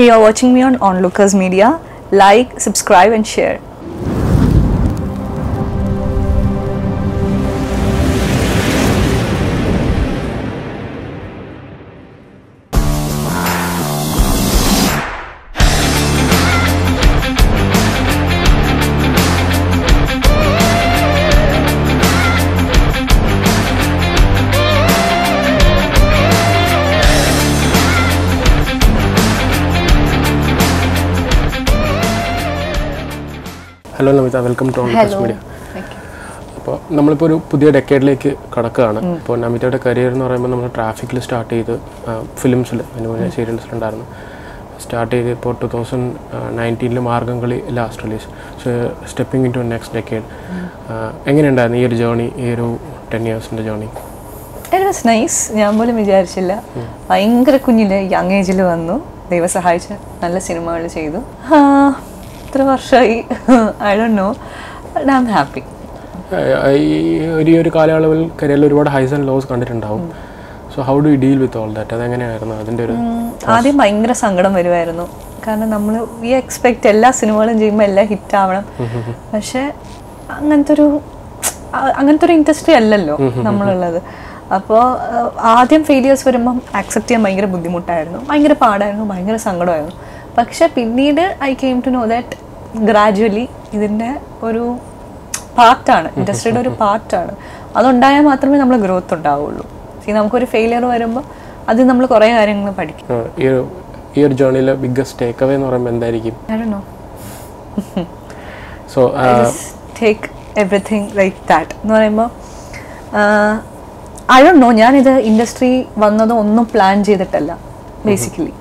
Hey, you're watching me on Onlookers Media. Like, subscribe, and share. Hello Namitha welcome to online media അപ്പോൾ നമ്മളിപ്പോൾ ഒരു പുതിയ ഡെക്കേഡിലേക്ക് കടക്കുകയാണ് ഇപ്പോൾ നമിതയുടെ കരിയർ എന്ന് പറയുമ്പോൾ നമ്മൾ ട്രാഫിക്കിൽ സ്റ്റാർട്ട് ചെയ്ത് ഫിലിംസിൽ അതിന് മുന്നേ സീരിയൽസിലുണ്ടായിരുന്നു സ്റ്റാർട്ട് ചെയ്ത് ഇപ്പോൾ ടു തൗസൻഡ് നയൻറ്റീനിൽ Margamkali last release so stepping into next decade എങ്ങനെയുണ്ടായിരുന്നു ഈ ഒരു ജേണി ഈ ഒരു ടെൻ ഇയേഴ്സിൻ്റെ ജേണി ഇറ്റ് വാസ് നൈസ് ഞാൻ പോലും വിചാരിച്ചില്ല ഭയങ്കര കുഞ്ഞില് യങ് ഏജിൽ വന്നു ദൈവം സഹായിച്ച് നല്ല സിനിമകൾ ചെയ്തു ആ, ഇത്ര വർഷമായി I don't know I am happy ഈ ഒരു ഈ ഒരു കാലയളവിൽ കരിയറിൽ ഒരുപാട് ഹൈസ് ആൻഡ് ലോസ് കണ്ടിട്ടുണ്ടാവും so how do you deal with all that അതെങ്ങനെയായിരുന്നു അതിൻ്റെ ഒരു ആദ്യം ഭയങ്കര സങ്കടം വരുമായിരുന്നു കാരണം നമ്മൾ വി എക്സ്പെക്ട് എല്ലാ സിനിമകളും ചെയ്യുമ്പോൾ എല്ലാം ഹിറ്റ് ആവണം പക്ഷെ അങ്ങനത്തെ ഒരു ആ- അങ്ങനത്തെ ഒരു ഇൻഡസ്ട്രി അല്ലല്ലോ നമ്മളുള്ളത് അപ്പോൾ ആദ്യം ഫെയിലിയേഴ്സ് വരുമ്പം ആക്സെപ്റ്റ് ചെയ്യാൻ ഭയങ്കര ബുദ്ധിമുട്ടായിരുന്നു ഭയങ്കര പാടായിരുന്നു ഭയങ്കര സങ്കടമായിരുന്നു പക്ഷെ പിന്നീട് I came to know that gradually ഇതിൻ്റെ ഒരു പാർട്ടാണ് ഇൻഡസ്ട്രിയുടെ ഒരു പാർട്ടാണ് അതുണ്ടായാൽ മാത്രമേ നമ്മൾ ഗ്രോത്ത് ഉണ്ടാവുള്ളൂ See, നമുക്കൊരു ഫെയിലിയർ വരുമ്പോൾ അതിൽ നമ്മൾ കുറേ കാര്യങ്ങൾ പഠിക്കും ആ, ഈ ഒരു ഈ ഒരു ജേണിയിലെ ബിഗ്ഗസ്റ്റ് ടേക്ക് അവേ എന്ന് പറയുമ്പോൾ എന്തായിരിക്കും I don't know. So just take everything like that എന്ന് പറയുമ്പോൾ ഐ ഡോണ്ട് നോ ഞാനിത് ഇൻഡസ്ട്രി വന്നത് ഒന്നും പ്ലാൻ ചെയ്തിട്ടല്ല ബേസിക്കലി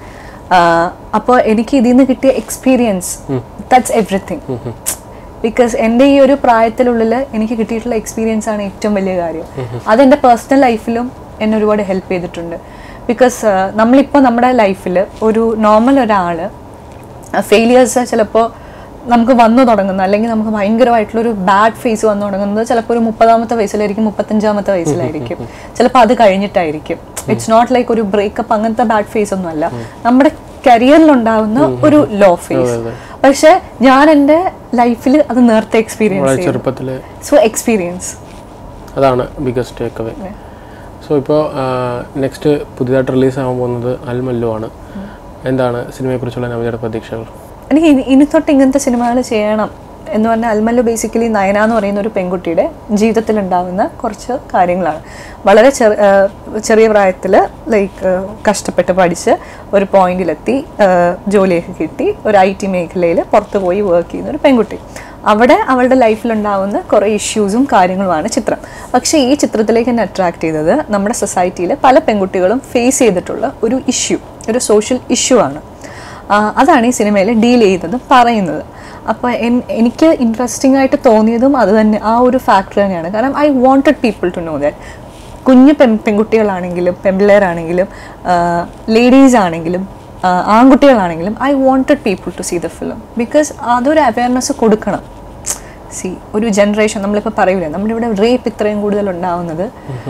അപ്പോൾ എനിക്ക് ഇതിൽ നിന്ന് കിട്ടിയ എക്സ്പീരിയൻസ് ദാറ്റ്സ് എവറിഥിങ് ബിക്കോസ് എൻ്റെ ഈ ഒരു പ്രായത്തിനുള്ളിൽ എനിക്ക് കിട്ടിയിട്ടുള്ള എക്സ്പീരിയൻസ് ആണ് ഏറ്റവും വലിയ കാര്യം അതെൻ്റെ പേഴ്സണൽ ലൈഫിലും എന്നെ ഒരുപാട് ഹെൽപ്പ് ചെയ്തിട്ടുണ്ട് ബിക്കോസ് നമ്മളിപ്പോൾ നമ്മുടെ ലൈഫിൽ ഒരു നോർമൽ ഒരാൾ ഫെയിലിയേഴ്സ് ചിലപ്പോൾ നമുക്ക് വന്നു തുടങ്ങുന്നത് അല്ലെങ്കിൽ നമുക്ക് ഭയങ്കരമായിട്ടുള്ളൊരു ബാഡ് ഫേസ് വന്നു തുടങ്ങുന്നത് ചിലപ്പോൾ ഒരു മുപ്പതാമത്തെ വയസ്സിലായിരിക്കും മുപ്പത്തഞ്ചാമത്തെ വയസ്സിലായിരിക്കും ചിലപ്പോൾ അത് കഴിഞ്ഞിട്ടായിരിക്കും ഇറ്റ്സ് നോട്ട് ലൈക്ക് ഒരു ബ്രേക്കപ്പ് അങ്ങനത്തെ ബാഡ് ഫേസ് ഒന്നും അല്ല നമ്മുടെ കരിയറിൽ ഉണ്ടാവുന്ന ഒരു ലോ ഫേസ് പക്ഷെ ഞാൻ എൻ്റെ ലൈഫിൽ അത് നേരത്തെ എക്സ്പീരിയൻസ് വളരെ ചെയ്തു ചെറുപ്പത്തിൽ സോ എക്സ്പീരിയൻസ് അതാണ് ബിഗ്ഗസ്റ്റ് ടേക്ക് അവേ സോ ഇപ്പോൾ നെക്സ്റ്റ് പുതിയതായിട്ട് റിലീസ് ആകാൻ പോകുന്നത് അൽമല്ലു ആണ് എന്താണ് സിനിമയെക്കുറിച്ചുള്ള നവജയുടെ പ്രതീക്ഷകൾ എനിക്ക് ഇനി ഇനി തൊട്ട് ഇങ്ങനത്തെ സിനിമകൾ ചെയ്യണം എന്ന് പറഞ്ഞാൽ അൽമല്ലു ബേസിക്കലി നയന എന്ന് പറയുന്ന ഒരു പെൺകുട്ടിയുടെ ജീവിതത്തിൽ ഉണ്ടാകുന്ന കുറച്ച് കാര്യങ്ങളാണ് വളരെ ചെറു ആ, ചെറിയ പ്രായത്തിൽ ലൈക്ക് കഷ്ടപ്പെട്ട് പഠിച്ച് ഒരു പോയിന്റിലെത്തി ആ, ജോലിയൊക്കെ കിട്ടി ഒരു ഐ ടി മേഖലയിൽ പുറത്ത് പോയി വർക്ക് ചെയ്യുന്ന ഒരു പെൺകുട്ടി അവിടെ അവളുടെ ലൈഫിലുണ്ടാവുന്ന കുറേ ഇഷ്യൂസും കാര്യങ്ങളുമാണ് ചിത്രം പക്ഷേ ഈ ചിത്രത്തിലേക്ക് എന്നെ അട്രാക്ട് ചെയ്തത് നമ്മുടെ സൊസൈറ്റിയിൽ പല പെൺകുട്ടികളും ഫേസ് ചെയ്തിട്ടുള്ള ഒരു ഇഷ്യൂ ഒരു സോഷ്യൽ ഇഷ്യൂ ആണ് ആ, അതാണ് ഈ സിനിമയിൽ ഡീൽ ചെയ്യുന്നതും പറയുന്നത് അപ്പോൾ എനിക്ക് ഇൻട്രസ്റ്റിംഗ് ആയിട്ട് തോന്നിയതും അത് തന്നെ ആ ഒരു ഫാക്ടർ തന്നെയാണ് കാരണം I wanted people to know that കുഞ്ഞു പെൺ പെൺകുട്ടികളാണെങ്കിലും പെൺപിള്ളേരാണെങ്കിലും ലേഡീസ് ആണെങ്കിലും ആ, ആൺകുട്ടികളാണെങ്കിലും I wanted people to see the film because അതൊരു അവയർനെസ് കൊടുക്കണം സി ഒരു ജനറേഷൻ നമ്മളിപ്പോൾ പറയൂലേ നമ്മുടെ ഇവിടെ റേപ്പ് ഇത്രയും കൂടുതൽ ഉണ്ടാവുന്നത്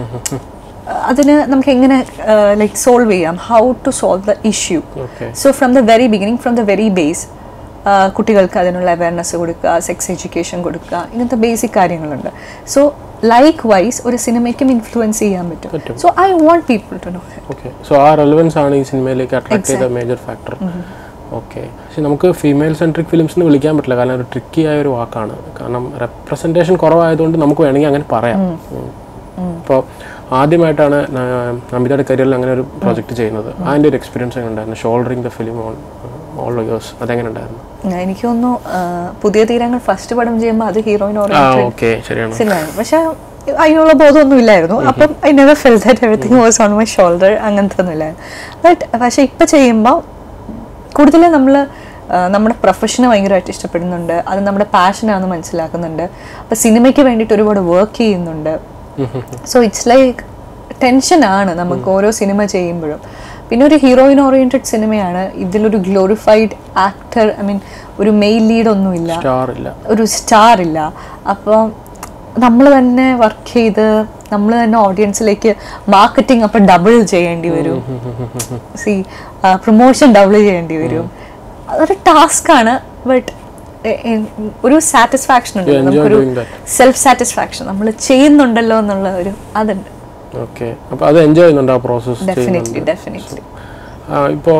അതിന് നമുക്ക് എങ്ങനെ ലൈക്ക് സോൾവ് ചെയ്യാം how to solve the issue okay so from the very beginning from the very base കുട്ടികൾക്ക് അതിനുള്ള അവയർനെസ് കൊടുക്കുക സെക്സ് എഡ്യൂക്കേഷൻ കൊടുക്കുക ഇങ്ങനത്തെ ബേസിക് കാര്യങ്ങളുണ്ട് സോ ലൈക്ക് വൈസ് ഒരു സിനിമയ്ക്കും ഇൻഫ്ലുവൻസ് ചെയ്യാൻ പറ്റും പറ്റും. So I want people to know okay so ആ റെലവൻസ് ആണ് ഈ സിനിമയിലേക്ക് അട്രാക്ട് ചെയ്ത മേജർ ഫാക്ടർ ഓക്കെ പക്ഷെ നമുക്ക് ഫീമെയിൽ സെൻട്രിക് ഫിലിംസ് എന്ന് വിളിക്കാൻ പറ്റില്ല കാരണം ഒരു ട്രിക്കി ആയ ഒരു വാക്കാണ് കാരണം റെപ്രസെൻറ്റേഷൻ കുറവായതുകൊണ്ട് നമുക്ക് വേണമെങ്കിൽ അങ്ങനെ പറയാം അപ്പോൾ ആദ്യമായിട്ടാണ് ന- നമിതയുടെ കരിയറിൽ അങ്ങനെ ഒരു പ്രോജക്റ്റ് ചെയ്യുന്നത് അതിൻ്റെ ഒരു എക്സ്പീരിയൻസ് എങ്ങനെ ഉണ്ടായിരുന്നു shouldering the film on all years അതെങ്ങനെ ഉണ്ടായിരുന്നു എനിക്ക് തോന്നുന്നു ആ, പുതിയ തീരങ്ങൾ ഫസ്റ്റ് പടം ചെയ്യുമ്പോൾ അത് ഹീറോയിൻ ആ ഓറിയന്റഡ് ഓക്കെ ശരിയാണ് സിനിമയാണ് പക്ഷെ അതിനുള്ള ബോധമൊന്നും ഇല്ലായിരുന്നു അപ്പം I never felt that everything was on my shoulder അങ്ങനത്തെ ഒന്നും ഇല്ലായിരുന്നു ബട്ട് പക്ഷെ ഇപ്പം ചെയ്യുമ്പോൾ കൂടുതലും നമ്മൾ നമ്മുടെ പ്രൊഫഷനെ ഭയങ്കരമായിട്ട് ഇഷ്ടപ്പെടുന്നുണ്ട് അത് നമ്മുടെ പാഷനാണെന്ന് മനസ്സിലാക്കുന്നുണ്ട് അപ്പം സിനിമയ്ക്ക് വേണ്ടിയിട്ട് ഒരുപാട് വർക്ക് ചെയ്യുന്നുണ്ട് സോ ഇറ്റ്സ് ലൈക്ക് ടെൻഷനാണ് നമുക്ക് ഓരോ സിനിമ ചെയ്യുമ്പോഴും പിന്നെ ഒരു ഹീറോയിൻ ഓറിയന്റഡ് സിനിമയാണ് ഇതിലൊരു ഗ്ലോറിഫൈഡ് ആക്ടർ ഐ മീൻ ഒരു മെയിൽ ലീഡ് ഒന്നുമില്ല സ്റ്റാർ ഇല്ല ഒരു സ്റ്റാർ ഇല്ല അപ്പോൾ നമ്മൾ തന്നെ വർക്ക് ചെയ്ത് നമ്മൾ തന്നെ ഓഡിയൻസിലേക്ക് മാർക്കറ്റിംഗ് അപ്പം ഡബിൾ ചെയ്യേണ്ടി വരും സി പ്രൊമോഷൻ ഡബിൾ ചെയ്യേണ്ടി വരും അതൊരു ടാസ്ക് ആണ് ബട്ട് ഒരു സാറ്റിസ്ഫാക്ഷൻ ഉണ്ട് You enjoy നമുക്കൊരു doing that. സെൽഫ് സാറ്റിസ്ഫാക്ഷൻ നമ്മൾ ചെയ്യുന്നുണ്ടല്ലോ എന്നുള്ള ഒരു അതുണ്ട് ഓക്കെ അപ്പോൾ അത് എൻജോയ് ചെയ്യുന്നുണ്ട് ആ പ്രോസസ്സ് ഡെഫിനറ്റ്ലി ഡെഫിനറ്റ്ലി ഇപ്പോൾ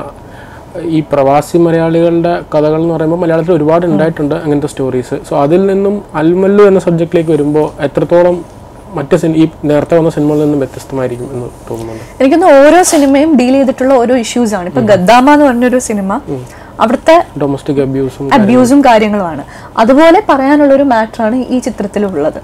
ഈ പ്രവാസി മലയാളികളുടെ കഥകൾ എന്ന് പറയുമ്പോൾ മലയാളത്തിൽ ഒരുപാട് ഉണ്ടായിട്ടുണ്ട് അങ്ങനത്തെ സ്റ്റോറീസ് സോ അതിൽ നിന്നും അൽമല്ലു എന്ന സബ്ജക്റ്റിലേക്ക് വരുമ്പോൾ എത്രത്തോളം മറ്റ് സിനി ഈ നേരത്തെ വന്ന സിനിമകളിൽ നിന്നും വ്യത്യസ്തമായിരിക്കും എന്ന് തോന്നുന്നുണ്ട് എനിക്കൊന്ന് ഓരോ സിനിമയും ഡീൽ ചെയ്തിട്ടുള്ള ഓരോ ഇഷ്യൂസ് ആണ് ഇപ്പൊ ഗദ്ദാമ എന്ന് പറഞ്ഞൊരു സിനിമ അവിടുത്തെ ഡൊമസ്റ്റിക് അബ്യൂസും അബ്യൂസും കാര്യങ്ങളുമാണ് അതുപോലെ പറയാനുള്ള ഒരു മാറ്ററാണ് ഈ ചിത്രത്തിലുള്ളത്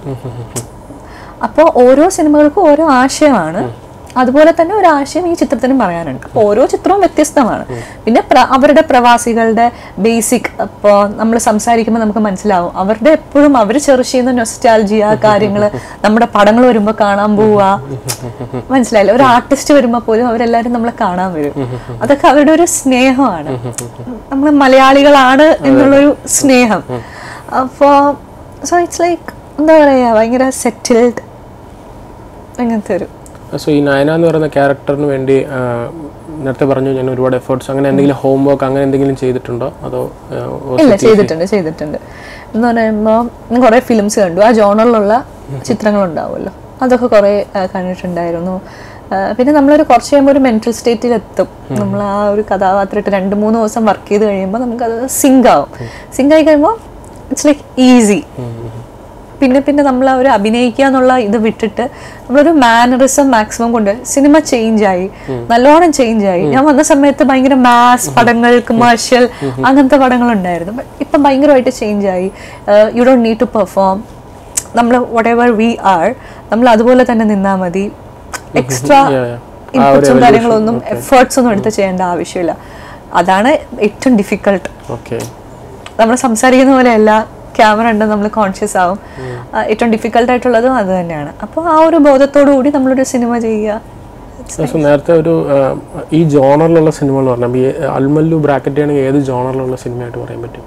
അപ്പോൾ ഓരോ സിനിമകൾക്കും ഓരോ ആശയമാണ് അതുപോലെ തന്നെ ഒരു ആശയം ഈ ചിത്രത്തിനും പറയാനുണ്ട് അപ്പോൾ ഓരോ ചിത്രവും വ്യത്യസ്തമാണ് പിന്നെ പ്ര- അവരുടെ പ്രവാസികളുടെ ബേസിക് ഇപ്പോൾ നമ്മൾ സംസാരിക്കുമ്പോൾ നമുക്ക് മനസ്സിലാവും അവരുടെ എപ്പോഴും അവർ ചെറിയ ചെയ്യുന്ന നൊസ്റ്റാൾജിയ കാര്യങ്ങൾ നമ്മുടെ പടങ്ങൾ വരുമ്പോൾ കാണാൻ പോവുക മനസ്സിലായില്ല ഒരു ആർട്ടിസ്റ്റ് വരുമ്പോൾ പോലും അവരെല്ലാവരും നമ്മളെ കാണാൻ വരും അതൊക്കെ അവരുടെ ഒരു സ്നേഹമാണ് നമ്മൾ മലയാളികളാണ് എന്നുള്ളൊരു സ്നേഹം അപ്പോൾ സോ ഇറ്റ്സ് ലൈക്ക് എന്താ പറയുക ഭയങ്കര സെറ്റിൽഡ് അങ്ങനത്തെ ഒരു സോ ഈ നയന എന്ന് പറയുന്ന ക്യാരക്ടറിന് വേണ്ടി ആ, നേരത്തെ പറഞ്ഞു ഞാൻ ഒരുപാട് എഫേർട്സ് അങ്ങനെ എന്തെങ്കിലും ഹോംവർക്ക് അങ്ങനെ എന്തെങ്കിലും ചെയ്തിട്ടുണ്ടോ അതോ ആ, was ഇല്ല it easy? ചെയ്തിട്ടുണ്ട് ചെയ്തിട്ടുണ്ട് എന്ന് പറയുമ്പോൾ ഞാൻ കുറേ ഫിലിംസ് കണ്ടു ആ ജോണറിലുള്ള ചിത്രങ്ങളുണ്ടാവുമല്ലോ അതൊക്കെ കുറേ ആ, കണ്ടിട്ടുണ്ടായിരുന്നു ആ, പിന്നെ നമ്മളൊരു കുറച്ച് കഴിയുമ്പോൾ ഒരു മെന്റൽ സ്റ്റേറ്റിൽ എത്തും നമ്മൾ ആ ഒരു കഥാപാത്രമായിട്ട് രണ്ട് മൂന്ന് ദിവസം വർക്ക് ചെയ്ത് കഴിയുമ്പോൾ നമുക്കത് സിങ്ക് ആവും സിങ്ക് ആയി കഴിയുമ്പോൾ ഇറ്റ്സ് ലൈക്ക് ഈസി പിന്നെ പിന്നെ നമ്മൾ ആ ഒരു അഭിനയിക്കുക എന്നുള്ള ഇത് വിട്ടിട്ട് നമ്മളൊരു മാനറിസം മാക്സിമം കൊണ്ട് സിനിമ ചേഞ്ച് ആയി നല്ലോണം ചേഞ്ച് ആയി ഞാൻ വന്ന സമയത്ത് ഭയങ്കര മാസ് പടങ്ങൾ കമേഴ്ഷ്യൽ അങ്ങനത്തെ പടങ്ങൾ ഉണ്ടായിരുന്നു But ഇപ്പം ഭയങ്കരമായിട്ട് ചേഞ്ച് ആയി you don't need to perform നമ്മൾ വട്ട് എവർ വി ആർ നമ്മൾ അതുപോലെ തന്നെ നിന്നാൽ മതി എക്സ്ട്രാ Yeah, yeah. ആ ഒരു ഇൻപുട്സും evolution, കാര്യങ്ങളൊന്നും എഫേർട്സ് ഒന്നും എടുത്ത് ചെയ്യേണ്ട ആവശ്യമില്ല അതാണ് ഏറ്റവും ഡിഫിക്കൾട്ട് ഓക്കെ നമ്മൾ സംസാരിക്കുന്ന പോലെയല്ല ക്യാമറ ഉണ്ട് നമ്മൾ കോൺഷ്യസ് ആവും ആ, ഏറ്റവും ഡിഫിക്കൽട്ട് ആയിട്ടുള്ളതും അത് തന്നെയാണ് അപ്പോൾ ആ ഒരു ബോധത്തോടു കൂടി നമ്മളൊരു സിനിമ ചെയ്യുക സോ നേരത്തെ ഒരു ആ, ഈ ജോണറിലുള്ള സിനിമകൾ പറഞ്ഞാൽ ഈ അൽമല്ലു ബ്രാക്കറ്റ് ചെയ്യണമെങ്കിൽ ഏത് ജോണറിലുള്ള സിനിമയായിട്ട് പറയാൻ പറ്റും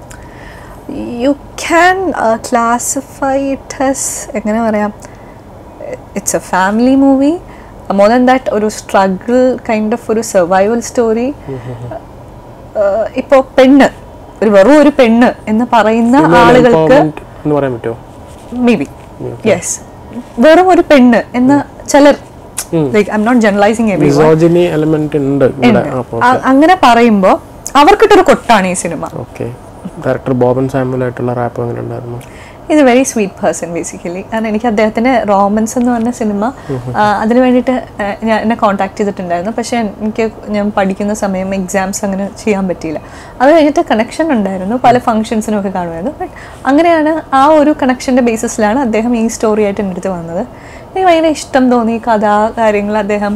you can classify it as എങ്ങനെ പറയാം it's a family movie more than that ഒരു സ്ട്രഗിൾ കൈൻഡ് ഓഫ് ഒരു സർവൈവൽ സ്റ്റോറി ഇപ്പോൾ പെണ്ണ് ഒരു വെറും ഒരു പെണ്ണ് എന്ന് പറയുന്ന ആളുകൾക്ക് Empowerment എന്ന് പറയാൻ പറ്റുമോ മേ ബി യെസ് വെറും ഒരു പെണ്ണ് എന്ന് ചിലർ like I am not generalizing every misogyny element ഉണ്ട് ഇവിടെ അപ്പോൾ അങ്ങനെ പറയുമ്പോൾ അവർക്കിട്ടൊരു കൊട്ടാണ് ഈ സിനിമ ഓക്കെ ഡയറക്ടർ ബോബൻ സാമുവൽ ആയിട്ടുള്ള റാപ്പ് അങ്ങനെ ഉണ്ടായിരുന്നു ഇത് വെരി സ്വീറ്റ് പേഴ്സൺ ബേസിക്കലി കാരണം എനിക്ക് അദ്ദേഹത്തിൻ്റെ റോമൻസ് എന്ന് പറഞ്ഞ സിനിമ ആ, അതിന് വേണ്ടിയിട്ട് ആ, ഞാൻ എന്നെ കോൺടാക്ട് ചെയ്തിട്ടുണ്ടായിരുന്നു പക്ഷേ എനിക്ക് ഞാൻ പഠിക്കുന്ന സമയം എക്സാംസ് അങ്ങനെ ചെയ്യാൻ പറ്റിയില്ല അത് കഴിഞ്ഞിട്ട് കണക്ഷൻ ഉണ്ടായിരുന്നു പല ഫംഗ്ഷൻസിനും ഒക്കെ കാണുമായിരുന്നു ബട്ട് അങ്ങനെയാണ് ആ ഒരു കണക്ഷൻ്റെ ബേസിസിലാണ് അദ്ദേഹം ഈ സ്റ്റോറി ആയിട്ട് എൻ്റെ അടുത്ത് വന്നത് എനിക്ക് ഭയങ്കര ഇഷ്ടം തോന്നി കഥ കാര്യങ്ങൾ അദ്ദേഹം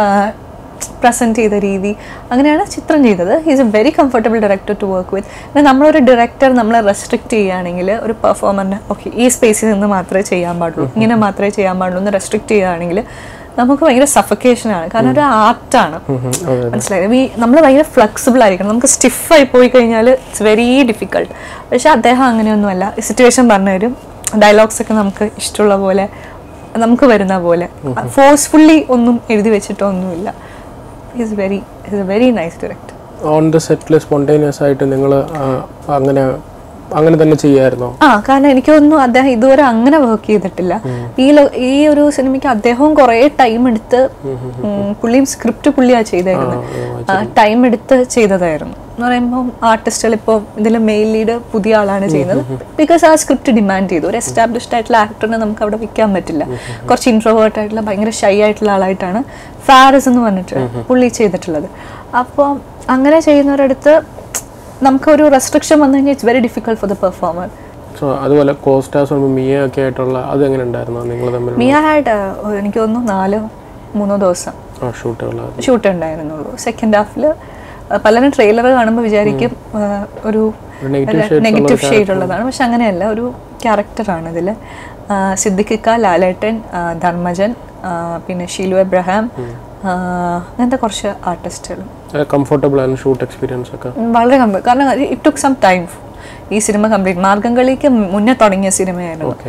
പ്രസൻറ്റ് ചെയ്ത രീതി അങ്ങനെയാണ് ചിത്രം ചെയ്തത് is a very comfortable director to work with പിന്നെ നമ്മളൊരു ഡയറക്ടർ നമ്മളെ റെസ്ട്രിക്റ്റ് ചെയ്യുകയാണെങ്കിൽ ഒരു പെർഫോമറിന് ഓക്കെ ഈ സ്പേസിൽ നിന്ന് മാത്രമേ ചെയ്യാൻ പാടുള്ളൂ ഇങ്ങനെ മാത്രമേ ചെയ്യാൻ പാടുള്ളൂ എന്ന് റെസ്ട്രിക്റ്റ് ചെയ്യുകയാണെങ്കിൽ നമുക്ക് ഭയങ്കര സഫക്കേഷനാണ് കാരണം ഒരു ആർട്ടാണ് അതെ മനസ്സിലായത് ഈ നമ്മൾ ഭയങ്കര ഫ്ലെക്സിബിൾ ആയിരിക്കണം നമുക്ക് സ്റ്റിഫായി പോയി കഴിഞ്ഞാൽ ഇറ്റ്സ് വെരി ഡിഫിക്കൾട്ട് പക്ഷെ അദ്ദേഹം അങ്ങനെയൊന്നുമല്ല സിറ്റുവേഷൻ പറഞ്ഞു തരും ഡയലോഗ്സ് ഒക്കെ നമുക്ക് ഇഷ്ടമുള്ള പോലെ നമുക്ക് വരുന്ന പോലെ ഫോഴ്സ്ഫുള്ളി ഒന്നും എഴുതി വെച്ചിട്ടൊന്നുമില്ല is very is a very nice director on the സെറ്റിൽ സ്പോണ്ടേനിയസ് ആയിട്ട് നിങ്ങൾ അങ്ങനെ അങ്ങനെ തന്നെ ചെയ്യായിരുന്നോ ആ കാരണം എനിക്ക് തോന്നുന്നു അദ്ദേഹം ഇതുവരെ അങ്ങനെ വർക്ക് ചെയ്തിട്ടില്ല ഈ ലോ- ഈ ഒരു സിനിമയ്ക്ക് അദ്ദേഹവും കുറേ ടൈം എടുത്ത് ഉം, പുള്ളിയും സ്ക്രിപ്റ്റ് പുള്ളിയാ ചെയ്തായിരുന്നു ടൈം എടുത്ത് ചെയ്തതായിരുന്നു എന്ന് പറയുമ്പോൾ ആർട്ടിസ്റ്റുകൾ ഇപ്പോൾ ഇതിൽ മെയിൽ ലീഡ് പുതിയ ആളാണ് ചെയ്യുന്നത് ബിക്കോസ് ആ സ്ക്രിപ്റ്റ് ഡിമാൻഡ് ചെയ്തു ഒരു എസ്റ്റാബ്ലിഷ്ഡ് ആയിട്ടുള്ള ആക്ടറിനെ നമുക്ക് അവിടെ വെക്കാൻ പറ്റില്ല കുറച്ച് ഇൻട്രോവേർട്ട് ആയിട്ടുള്ള ഭയങ്കര ഷൈ ആയിട്ടുള്ള ആളായിട്ടാണ് ഫാരസ് എന്ന് പറഞ്ഞിട്ട് പുള്ളി ചെയ്തിട്ടുള്ളത് അപ്പോൾ അങ്ങനെ ചെയ്യുന്നവരടുത്ത് നമുക്കൊരു റെസ്ട്രിക്ഷൻ വന്നു കഴിഞ്ഞാൽ it's very difficult for the performer so അതുപോലെ കോസ്റ്റാസ് മിയ ഒക്കെ ആയിട്ടുള്ള അത് എങ്ങനെ ഉണ്ടായിരുന്നു നിങ്ങൾ തമ്മിൽ മിയ ഹാഡ് എനിക്ക് തോന്നുന്നു നാലോ മൂന്നോ ദിവസം ആ ഷൂട്ടുകൾ ഷൂട്ട് ഉണ്ടായിരുന്നുള്ളൂ സെക്കൻഡ് ഹാഫിൽ പലരും ട്രെയിലർ കാണുമ്പോൾ വിചാരിക്കും ആ, ഒരു നെഗറ്റീവ് നെഗറ്റീവ് ഷെയ്ഡ് ഉള്ളതാണ് പക്ഷെ അങ്ങനെയല്ല ഒരു ക്യാരക്ടറാണ് ഇതിൽ സിദ്ദിഖിക്ക ലാലേട്ടൻ ആ, ധർമ്മജൻ ആ, പിന്നെ ഷീലു എബ്രഹാം ആ, അങ്ങനത്തെ കുറച്ച് ആർട്ടിസ്റ്റുകൾ കംഫർട്ടബിൾ ആണ് ഷൂട്ട് എക്സ്പീരിയൻസ് ഒക്കെ വളരെ കമ്പ കാരണം ഇറ്റ് ടുക്ക് സം ടൈം ഈ സിനിമ കംപ്ലീറ്റ് മാർഗം കളിക്ക് മുന്നേ തുടങ്ങിയ സിനിമയായിരുന്നു ഓക്കെ അപ്പം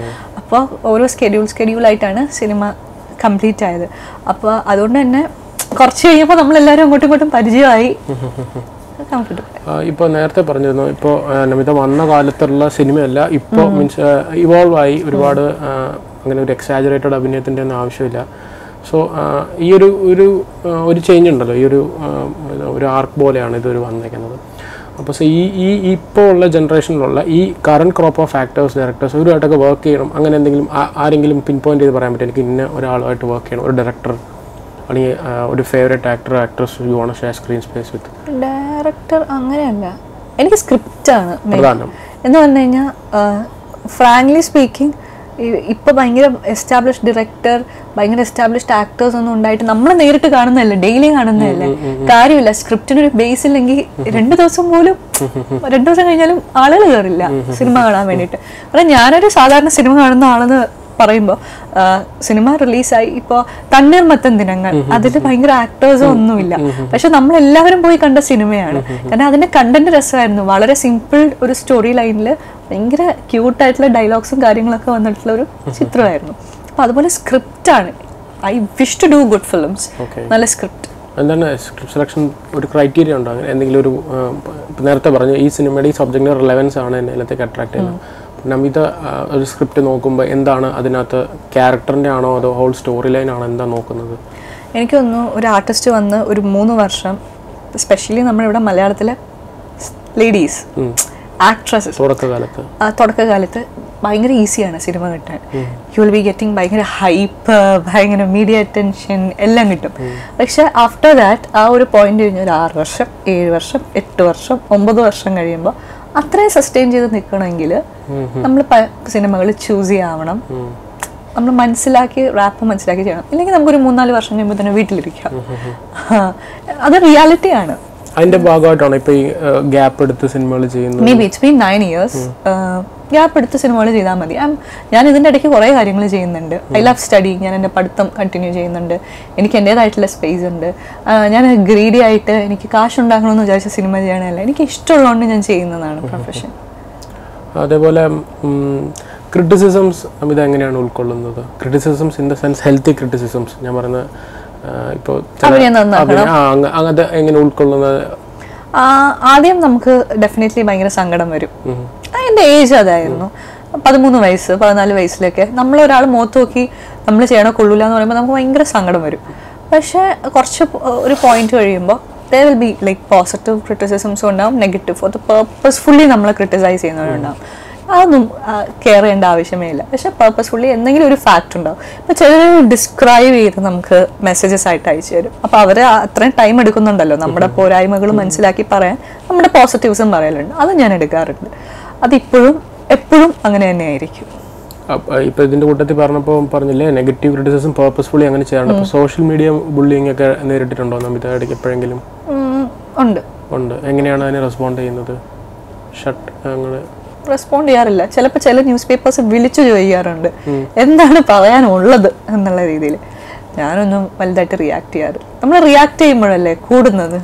അപ്പോൾ ഓരോ സ്കെഡ്യൂൾ സ്കെഡ്യൂളായിട്ടാണ് സിനിമ കംപ്ലീറ്റ് ആയത് അപ്പോൾ അതുകൊണ്ട് തന്നെ കുറച്ച് കഴിയുമ്പോൾ നമ്മളെല്ലാവരും അങ്ങോട്ടും ഇങ്ങോട്ടും പരിചയമായി കംഫർട്ടബിൾ ഇപ്പോൾ നേരത്തെ പറഞ്ഞിരുന്നു ഇപ്പോൾ നമിത വന്ന കാലത്തുള്ള സിനിമയല്ല ഇപ്പോൾ മീൻസ് ഇവോൾവ് ആയി ഒരുപാട് ആ, അങ്ങനെ ഒരു എക്സാജറേറ്റഡ് അഭിനയത്തിൻ്റെ ഒന്നും ആവശ്യമില്ല സോ ഈ ഒരു ഒരു ആ, ഒരു ചേഞ്ച് ഉണ്ടല്ലോ ഈ ഒരു ആ, ഒരു ആർക്ക് പോലെയാണ് ഇതൊരു വന്നേക്കുന്നത് അപ്പോൾ സോ ഈ ഈ ഇപ്പോൾ ഉള്ള ജനറേഷനിലുള്ള ഈ current crop of actors directors ഇവരുമായിട്ടൊക്കെ വർക്ക് ചെയ്യണം അങ്ങനെ എന്തെങ്കിലും ആ- ആരെങ്കിലും പിൻ പോയിന്റ് ചെയ്ത് പറയാൻ പറ്റും എനിക്ക് ഇന്ന ഒരാളുമായിട്ട് വർക്ക് ചെയ്യണം ഒരു ഡയറക്ടർ അല്ലെങ്കിൽ ആ, ഒരു favourite actor actress you won't share screen space with director അങ്ങനെയല്ല എനിക്ക് സ്ക്രിപ്റ്റാണ് പ്രധാനം എന്ന് പറഞ്ഞു കഴിഞ്ഞാൽ ഫ്രാങ്ക്ലി സ്പീക്കിംഗ് ഇപ്പൊ ഭയങ്കര എസ്റ്റാബ്ലിഷ് ഡയറക്ടർ ഭയങ്കര എസ്റ്റാബ്ലിഷ്ഡ് ആക്ടേഴ്സ് ഒന്നും ഉണ്ടായിട്ട് നമ്മൾ നേരിട്ട് കാണുന്നതല്ലേ ഡെയിലി കാണുന്നതല്ലേ കാര്യമില്ല സ്ക്രിപ്റ്റിന് ഒരു ബേസ് ഇല്ലെങ്കിൽ രണ്ട് ദിവസം പോലും രണ്ടു ദിവസം കഴിഞ്ഞാലും ആളുകൾ കയറില്ല സിനിമ കാണാൻ വേണ്ടിയിട്ട് കാരണം ഞാനൊരു സാധാരണ സിനിമ കാണുന്ന ആളെന്ന് പറയുമ്പോൾ സിനിമ റിലീസായി ഇപ്പോൾ തണ്ണീർമത്തൻ ദിനങ്ങൾ അതിൽ ഭയങ്കര ആക്ടേഴ്സോ ഒന്നുമില്ല പക്ഷെ നമ്മൾ എല്ലാവരും പോയി കണ്ട സിനിമയാണ് കാരണം അതിന്റെ കണ്ടന്റ് രസമായിരുന്നു വളരെ സിമ്പിൾ ഒരു സ്റ്റോറി ലൈനിൽ ഭയങ്കര ക്യൂട്ടായിട്ടുള്ള ഡയലോഗ്സും കാര്യങ്ങളൊക്കെ വന്നിട്ടുള്ള ഒരു ചിത്രമായിരുന്നു അപ്പൊ അതുപോലെ സ്ക്രിപ്റ്റ് ആണ് I wish to do good films Okay. നല്ല സ്ക്രിപ്റ്റ് എന്താണ് സ്ക്രിപ്റ്റ് സെലക്ഷൻ ഒരു ക്രൈറ്റീരിയ ഉണ്ടോ അങ്ങനെ എന്തെങ്കിലും ഒരു ആ, ഇപ്പൊ നേരത്തെ പറഞ്ഞു ഈ സിനിമയുടെ ഈ സബ്ജക്റ്റിന്റെ റിലവൻസ് ആണ് എന്നെ അതിനകത്തേക്ക് അട്രാക്ട് ചെയ്യുന്നത് നമിത ആ, ഒരു സ്ക്രിപ്റ്റ് നോക്കുമ്പോൾ എന്താണ് അതിനകത്ത് ക്യാരക്ടറിന്റെ ആണോ അതോ ഹോൾ സ്റ്റോറി ലൈൻ ആണോ എന്താ നോക്കുന്നത് എനിക്ക് തോന്നുന്നു ഒരു ആർട്ടിസ്റ്റ് വന്ന് ഒരു മൂന്ന് വർഷം സ്പെഷ്യലി നമ്മളിവിടെ മലയാളത്തിലെ ലേഡീസ് ആക്ട്രസസ് തുടക്കകാലത്ത് തുടക്കകാലത്ത് ഭയങ്കര ഈസിയാണ് സിനിമ കിട്ടാൻ യു വിൽ ബി ഗെറ്റിംഗ് ഭയങ്കര ഹൈപ്പ് ഭയങ്കര മീഡിയ അറ്റൻഷൻ എല്ലാം കിട്ടും പക്ഷെ ആഫ്റ്റർ ദാറ്റ് ആ ഒരു പോയിന്റ് കഴിഞ്ഞ് ഒരു ആറ് വർഷം ഏഴ് വർഷം എട്ട് വർഷം ഒമ്പത് വർഷം കഴിയുമ്പോൾ അത്രയും സസ്റ്റെയിൻ ചെയ്ത് നിൽക്കണമെങ്കിൽ നമ്മൾ സിനിമകൾ ചൂസ് ചെയ്യാവണം നമ്മൾ മനസ്സിലാക്കി റാപ്പ് മനസ്സിലാക്കി ചെയ്യണം ഇല്ലെങ്കിൽ നമുക്കൊരു മൂന്നാല് വർഷം കഴിയുമ്പോൾ തന്നെ വീട്ടിലിരിക്കാം ആ, അത് റിയാലിറ്റിയാണ് അതിന്റെ ഭാഗമായിട്ടാണ് ഇപ്പൊ ഈ ഗ്യാപ്പ് എടുത്ത് സിനിമകൾ ചെയ്യുന്നത് maybe it's been nine years gap എടുത്ത് സിനിമകൾ ചെയ്താൽ മതി I'm- ഞാൻ ഇതിൻ്റെ ഇടയ്ക്ക് കുറേ കാര്യങ്ങൾ ചെയ്യുന്നുണ്ട് ഐ ലവ് സ്റ്റഡി ഞാൻ എൻ്റെ പഠിത്തം കണ്ടിന്യൂ ചെയ്യുന്നുണ്ട് എനിക്ക് എൻ്റേതായിട്ടുള്ള സ്പേസ് ഉണ്ട് ആ, ഞാൻ ഗ്രീഡി ആയിട്ട് എനിക്ക് കാശ് ഉണ്ടാക്കണമെന്ന് വിചാരിച്ച സിനിമ ചെയ്യണമല്ല എനിക്ക് ഇഷ്ടമുള്ളതുകൊണ്ട് ഞാൻ ചെയ്യുന്നതാണ് പ്രൊഫഷൻ അതേപോലെ ക്രിറ്റിസിസംസ് ഇത് എങ്ങനെയാണ് ഉൾക്കൊള്ളുന്നത് criticisms in the sense healthy criticisms ഞാൻ പറയുന്നത് ഇപ്പോൾ അഭിനയം നന്നാക്കണം. അങ്ങനത്തെ എങ്ങനെ ഉൾക്കൊള്ളുന്നത് ആ, ആദ്യം നമുക്ക് ഡെഫിനറ്റ്ലി ഭയങ്കര സങ്കടം വരും ആ, എൻ്റെ ഏജ് അതായിരുന്നു പതിമൂന്ന് വയസ്സ് പതിനാല് വയസ്സിലൊക്കെ നമ്മൾ ഒരാൾ മുഖത്ത് നോക്കി നമ്മൾ ചെയ്യണോ കൊള്ളൂല എന്ന് പറയുമ്പോൾ നമുക്ക് ഭയങ്കര സങ്കടം വരും പക്ഷേ കുറച്ച് പോ- ഒരു പോയിന്റ് കഴിയുമ്പോൾ they will be like positive ക്രിറ്റിസിസംസും ഉണ്ടാവും നെഗറ്റീവ് അത് പേർപ്പസ്ഫുള്ളി നമ്മൾ ക്രിട്ടിസൈസ് ചെയ്യുന്നവരുണ്ടാവും അതൊന്നും കെയർ ചെയ്യേണ്ട ആവശ്യമേ ഇല്ല പക്ഷെ പേർപ്പസ്ഫുള്ളി എന്തെങ്കിലും ഒരു ഫാക്ട് ഉണ്ടാവും ഇപ്പൊ ചിലർ ഡിസ്ക്രൈബ് ചെയ്ത് നമുക്ക് മെസ്സേജസ് ആയിട്ട് അയച്ചു തരും അപ്പൊ അവര് അത്രയും ടൈം എടുക്കുന്നുണ്ടല്ലോ നമ്മുടെ പോരായ്മകൾ മനസ്സിലാക്കി പറയാൻ നമ്മുടെ പോസിറ്റീവ്സും പറയലുണ്ട് അത് ഞാൻ എടുക്കാറുണ്ട് അതിപ്പോഴും എപ്പോഴും അങ്ങനെ തന്നെയായിരിക്കും അപ്പ- ഇപ്പൊ ഇതിന്റെ കൂട്ടത്തിൽ പറഞ്ഞപ്പോൾ പറഞ്ഞില്ലേ നെഗറ്റീവ് ക്രിറ്റിസിസം പേർപ്പസ്ഫുള്ളി അങ്ങനെ ചെയ്യാറുണ്ട് അപ്പോൾ സോഷ്യൽ മീഡിയ ബുള്ളിങ് ഒക്കെ നേരിട്ടിട്ടുണ്ടോ നമിത ഇടയ്ക്ക് എപ്പോഴെങ്കിലും ഉം, ഉണ്ട് ഉണ്ട് എങ്ങനെയാണ് അതിനെ റെസ്പോണ്ട് ചെയ്യുന്നത് ഷട്ട് അങ്ങനെ റെസ്പോണ്ട് ചെയ്യാറില്ല ചിലപ്പോൾ ചില ന്യൂസ് പേപ്പേഴ്സ് വിളിച്ചു ചോദിക്കാറുണ്ട് എന്താണ് പറയാനുള്ളത് എന്നുള്ള രീതിയിൽ ഞാനൊന്നും വലുതായിട്ട് റിയാക്ട് ചെയ്യാറ് നമ്മൾ റിയാക്ട് ചെയ്യുമ്പോഴല്ലേ കൂടുന്നത്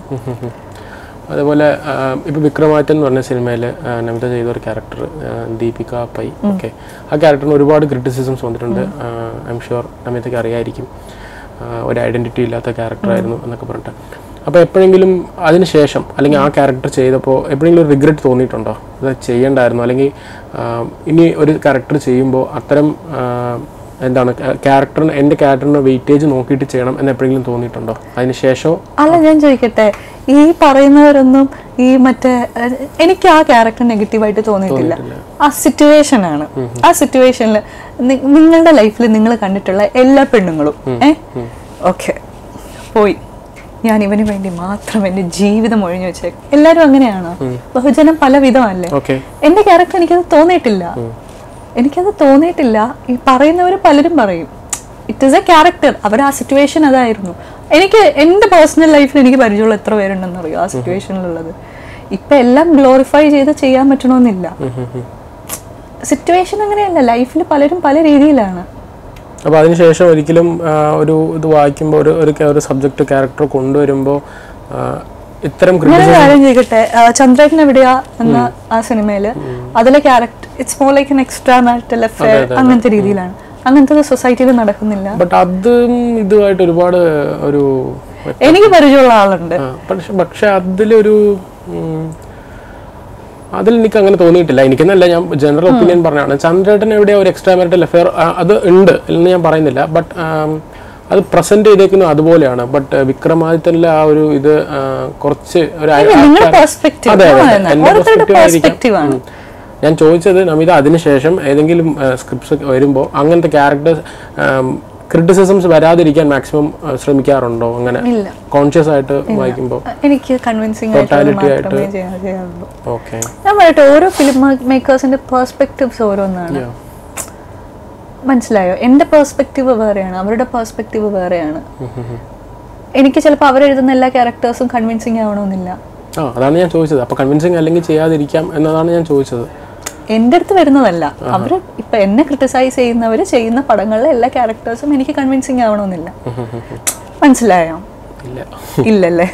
അതേപോലെ ഇപ്പൊ വിക്രമാറ്റൻ എന്ന് പറഞ്ഞ സിനിമയിൽ നമിത ചെയ്ത ഒരു ക്യാരക്ടർ ദീപിക പൈ ഓക്കെ ആ ക്യാരക്ടറിന് ഒരുപാട് ക്രിറ്റിസിസംസ് വന്നിട്ടുണ്ട് ഐ എം ഷുവർ നമിതയ്ക്ക് അറിയായിരിക്കും ആ, ഒരു ഐഡന്റിറ്റി ഇല്ലാത്ത ക്യാരക്ടർ ആയിരുന്നു എന്നൊക്കെ പറഞ്ഞിട്ട് അപ്പോൾ എപ്പോഴെങ്കിലും അതിന് ശേഷം അല്ലെങ്കിൽ ആ ക്യാരക്ടർ ചെയ്തപ്പോൾ എപ്പോഴെങ്കിലും ഒരു റിഗ്രറ്റ് തോന്നിയിട്ടുണ്ടോ അത് ചെയ്യണ്ടായിരുന്നു അല്ലെങ്കിൽ ആ, ഇനി ഒരു ക്യാരക്ടർ ചെയ്യുമ്പോൾ അത്തരം ആ, എന്താണ് ക്യാരക്ടറിന് എൻ്റെ ക്യാരക്ടറിന് വെയിറ്റേജ് നോക്കിയിട്ട് ചെയ്യണം എന്ന് എപ്പോഴെങ്കിലും തോന്നിയിട്ടുണ്ടോ അതിന് ശേഷം അല്ല ഞാൻ ചോദിക്കട്ടെ ഈ പറയുന്നവരൊന്നും ഈ മറ്റേ ഏഹ്, എനിക്ക് ആ ക്യാരക്ടർ നെഗറ്റീവായിട്ട് തോന്നിയിട്ടില്ല ആ സിറ്റുവേഷൻ ആണ് ആ സിറ്റുവേഷനിൽ നിങ്ങളുടെ ലൈഫിൽ നിങ്ങൾ കണ്ടിട്ടുള്ള എല്ലാ പെണ്ണുങ്ങളും ഏ ഓക്കെ പോയി ഞാൻ ഇവന് വേണ്ടി മാത്രം എൻ്റെ ജീവിതം ഒഴിഞ്ഞു വെച്ചേക്കും എല്ലാവരും അങ്ങനെയാണോ ബഹുജനം പല വിധമല്ലേ ഓക്കെ എന്റെ ക്യാരക്ടർ എനിക്കത് തോന്നിയിട്ടില്ല എനിക്കത് തോന്നിയിട്ടില്ല ഈ പറയുന്നവർ പലരും പറയും ഇറ്റ് ഈസ് എ ക്യാരക്ടർ അവർ ആ സിറ്റുവേഷൻ അതായിരുന്നു എനിക്ക് എൻ്റെ പേഴ്സണൽ ലൈഫിൽ എനിക്ക് പരിചയമുള്ള എത്ര പേരുണ്ടെന്ന് അറിയോ ആ സിറ്റുവേഷനിലുള്ളത് ഇപ്പൊ എല്ലാം ഗ്ലോറിഫൈ ചെയ്ത് ചെയ്യാൻ പറ്റണമെന്നില്ല സിറ്റുവേഷൻ അങ്ങനെയല്ല ലൈഫിൽ പലരും പല രീതിയിലാണ് അപ്പോൾ അതിനുശേഷം ഒരിക്കലും ആ, ഒരു ഇത് വായിക്കുമ്പോൾ ഒരു ഒരു ഒരു സബ്ജക്റ്റ് ക്യാരക്ടർ കൊണ്ടുവരുമ്പോൾ ഇത്തരം ഞാൻ ഒരു കാര്യം ചോദിക്കട്ടെ ആ, ചന്ദ്രേട്ടൻ എവിടെയാ എന്ന ആ സിനിമയില് അതിലെ character it's more like an extra marital affair അങ്ങനത്തെ രീതിയിലാണ് അങ്ങനത്തെ സൊസൈറ്റിയിൽ നടക്കുന്നില്ല ബട്ട് അതും ഇതുമായിട്ട് ഒരുപാട് ഒരു എനിക്ക് പരിചയമുള്ള ആളുണ്ട് ആ, പക്ഷെ പക്ഷെ അതിലൊരു ഉം, അതിൽ എനിക്ക് അങ്ങനെ തോന്നിയിട്ടില്ല എനിക്കെന്നല്ല ഞാൻ ജനറൽ ഒപ്പീനിയൻ പറഞ്ഞാണ് ചന്ദ്രേട്ടൻ എവിടെയോ ഒരു എക്സ്ട്രാ മാരിറ്റൽ അഫെയർ അത് ഉണ്ട് എന്ന് ഞാൻ പറയുന്നില്ല ബട്ട് അത് പ്രസന്റ് ചെയ്തേക്കുന്നത് അതുപോലെയാണ് ബട്ട് വിക്രമാദിത്യനിലെ ആ ഒരു ഇത് ആ, കുറച്ച് ഒരു അയ- നിങ്ങളുടെ ആൾക്കാർ- പെർസ്പെക്റ്റീവ് അതെ, അതെ, എന്റെ ഓരോരുത്തരുടെ perspective ആയിരിക്കാം. പെർസ്പെക്റ്റീവ് ആണ് ഉം. ഞാൻ ചോദിച്ചത് നമിത അതിനുശേഷം ഏതെങ്കിലും സ്ക്രിപ്റ്റ്സ് വരുമ്പോൾ അങ്ങനത്തെ ക്യാരക്ടേഴ്സ് ക്രിറ്റിസിസംസ് വരാതിരിക്കാൻ മാക്സിമം ശ്രമിക്കാറുണ്ടോ അങ്ങനെ ഇല്ല കോൺഷ്യസ് ആയിട്ട് വായിക്കുമ്പോൾ എനിക്ക് കൺവിൻസിംഗ് ആയിട്ട് Totality മാത്രമേ ചെയ്യാൻ ചെയ്യാറുള്ളൂ ഓക്കെ ഞാൻ പറയട്ടെ ഓരോ ഫിലിം മേക്കേഴ്സിന്റെ പെർസ്പെക്റ്റീവ്സ് ഓരോന്നാണ് മനസ്സിലായോ എൻ്റെ പെർസ്പെക്റ്റീവ് വേറെയാണ് അവരുടെ പെർസ്പെക്റ്റീവ് വേറെയാണ് എനിക്ക് ചിലപ്പോൾ അവരെഴുതുന്ന എല്ലാ ക്യാരക്ടേഴ്സും കൺവിൻസിങ് ആവണമെന്നില്ല ആ അതാണ് ഞാൻ ചോദിച്ചത് അപ്പൊ കൺവിൻസിങ് അല്ലെങ്കിൽ ചെയ്യാതിരിക്കാം എന്നതാണ് ഞാൻ ചോദിച്ചത് എൻ്റെ അടുത്ത് വരുന്നതല്ല അവർ ഇപ്പൊ എന്നെ ക്രിട്ടിസൈസ് ചെയ്യുന്നവർ ചെയ്യുന്ന പടങ്ങളിലെ എല്ലാ ക്യാരക്ടേഴ്സും എനിക്ക് കൺവിൻസിങ് ആവണമെന്നില്ല മനസ്സിലായോ ഇല്ല ഇല്ലല്ലേ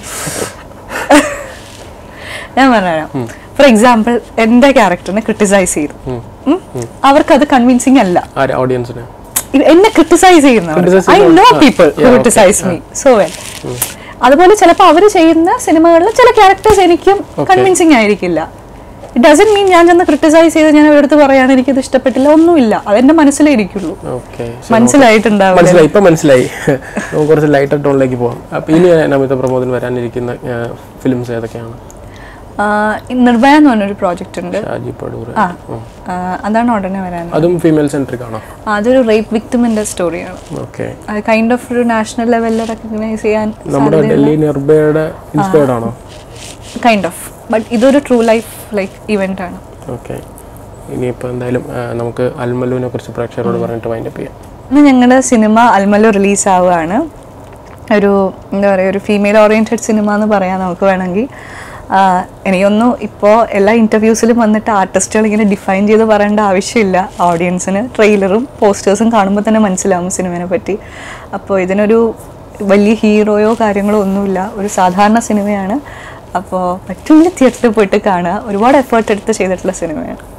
ഞാൻ പറയാം ഫോർ എക്സാമ്പിൾ എൻ്റെ ക്യാരക്ടറിനെ ക്രിട്ടിസൈസ് ചെയ്തു ഉം. അവർക്കത് കൺവിൻസിങ് അല്ല ആര് ഓഡിയൻസിന് ഇത് എന്നെ ക്രിട്ടിസൈസ് ചെയ്യുന്നവർ Criticize ഐ നോ ചെയ്യുന്നവർ. People Yeah, okay. Criticize me so well അതുപോലെ ചിലപ്പോൾ അവർ ചെയ്യുന്ന സിനിമകളിൽ ചില ക്യാരക്ടേഴ്സ് എനിക്കും കൺവിൻസിങ് ആയിരിക്കില്ല ഇറ്റ് ഡസൻ മീൻ ഞാൻ ചെന്ന് ക്രിട്ടിസൈസ് ചെയ്ത് ഞാൻ അവരടുത്ത് പറയാണ് എനിക്കിത് ഇഷ്ടപ്പെട്ടില്ല ഒന്നുമില്ല അതെന്റെ മനസ്സിലേ ഇരിക്കുള്ളൂ ഓക്കെ മനസ്സിലായിട്ടുണ്ടാവും മനസ്സിലായി ഇപ്പൊ മനസ്സിലായി നമുക്ക് കുറച്ച് ലൈറ്റർ ടോണിലേക്ക് പോകാം അപ്പൊ ഇനി നമിത പ്രമോദിന് വരാനിരിക്കുന്ന ഫിലിംസ് ഏതൊക്കെയാണ് നിർഭയ എന്ന് പറഞ്ഞൊരു പ്രോജക്റ്റ് ഉണ്ട് ഷാജി പടൂർ ആ ആ, അതാണ് ഉടനെ വരാൻ അതും ഫീമെയിൽ സെൻട്രിക് ആണോ അതൊരു റേപ്പ് വിക്ടിമിന്റെ സ്റ്റോറിയാണ് ഓക്കെ അത് കൈൻഡ് ഓഫ് ഒരു നാഷണൽ ലെവലിൽ റെക്കഗ്നൈസ് ചെയ്യാൻ നമ്മുടെ ഡൽഹി നിർഭയയുടെ ഇൻസ്പയർഡ് ആണോ കൈൻഡ് ഓഫ് ബട്ട് ഇതൊരു ട്രൂ ലൈഫ് ലൈക്ക് ഇവന്റ് ആണ് ഓക്കെ ഇനിയിപ്പോൾ എന്തായാലും ആ, നമുക്ക് അൽമലുവിനെ കുറിച്ച് പ്രേക്ഷകരോട് പറഞ്ഞിട്ട് വൈൻഡപ്പ് ചെയ്യാം ഇന്ന് ഞങ്ങളുടെ സിനിമ അൽമലു റിലീസ് ആവുകയാണ് ഒരു എന്താ പറയുക ഒരു ഫീമെയിൽ ഓറിയൻറ്റഡ് സിനിമ എന്ന് പറയാം നമുക്ക് വേണമെങ്കിൽ ആഹ് എനിക്കൊന്നും ഇപ്പോൾ എല്ലാ ഇൻ്റർവ്യൂസിലും വന്നിട്ട് ആർട്ടിസ്റ്റുകൾ ഇങ്ങനെ ഡിഫൈൻ ചെയ്ത് പറയേണ്ട ആവശ്യമില്ല ഓഡിയൻസിന് ട്രെയിലറും പോസ്റ്റേഴ്സും കാണുമ്പോൾ തന്നെ മനസ്സിലാവും സിനിമയെ പറ്റി അപ്പോൾ ഇതിനൊരു വലിയ ഹീറോയോ കാര്യങ്ങളോ ഒന്നുമില്ല ഒരു സാധാരണ സിനിമയാണ് അപ്പോൾ പറ്റുമെങ്കിൽ തിയേറ്ററിൽ പോയിട്ട് കാണുക ഒരുപാട് എഫേർട്ട് എടുത്ത് ചെയ്തിട്ടുള്ള സിനിമയാണ്